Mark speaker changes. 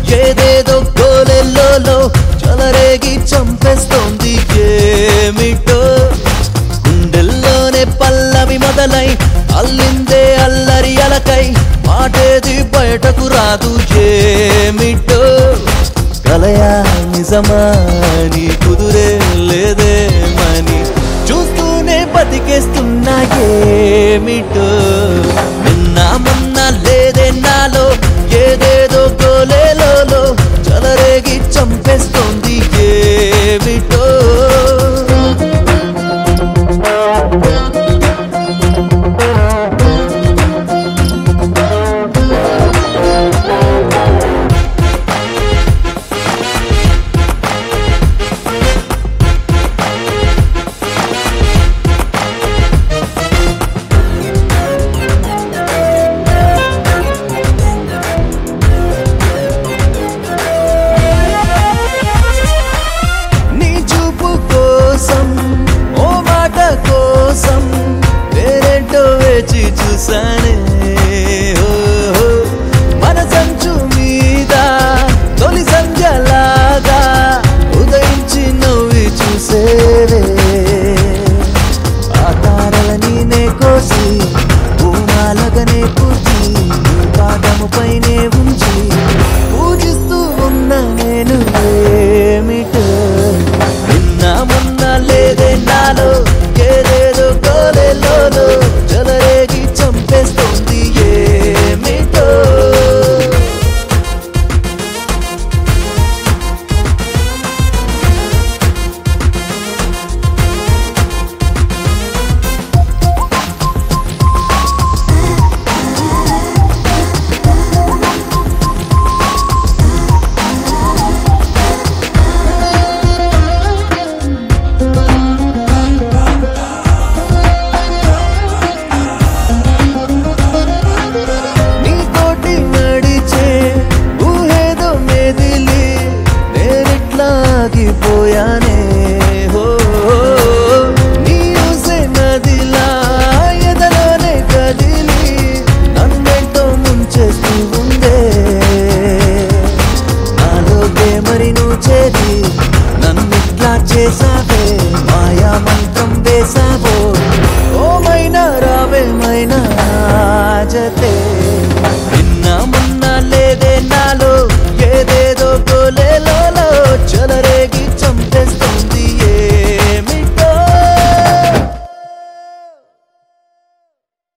Speaker 1: ఏదేదో గోలెల్లో చలరేగి చంపేస్తోంది ఏమిటో గుండెల్లోనే పల్లవి మొదలై అల్లిందే అల్లరి అలకై మాటేది బయటకు రాదు ఏమిటో కలయా నిజమా నీ కుదురే లేదేమని చూస్తూనే బతికేస్తున్నా ఏమిటో నిన్న మొన్న లేదే నాలో ఏదేదో గోలేలో చలరేగి చంపేస్తోంది ఏమిటో నీ చూపు కోసం ఓ మాట కోసం వేరేంటో వేచి చూసానే ఓ, ఓ. మన సంచు మీద తొలి సంధ్యలాగా ఉదయించి నవ్వి చూసేవే ఆ తారలని నే కోసి భూమాలగనే కూర్చి పాదము పైనే ఉంచి పూజిస్తూ ఉన్న నేను ఏమిటో నిన్న మొన్న లేదే నాలో ఏదేదో గోలెలోలో చెలరేగి చంపేస్తోంది ఏమిటో నీతోటి నడిచే ఊహేదో మెదిలి నేనిట్లా ఆగిపోయానే హో నీ ఊసే నదిలా ఎదలోనే కదిలి నన్నెంటో ముంచేస్తూ ఉందే నాలోకే మరి నువ్వు చేరి నన్నిట్లా చేసావే మాయా మంత్రం వేసావో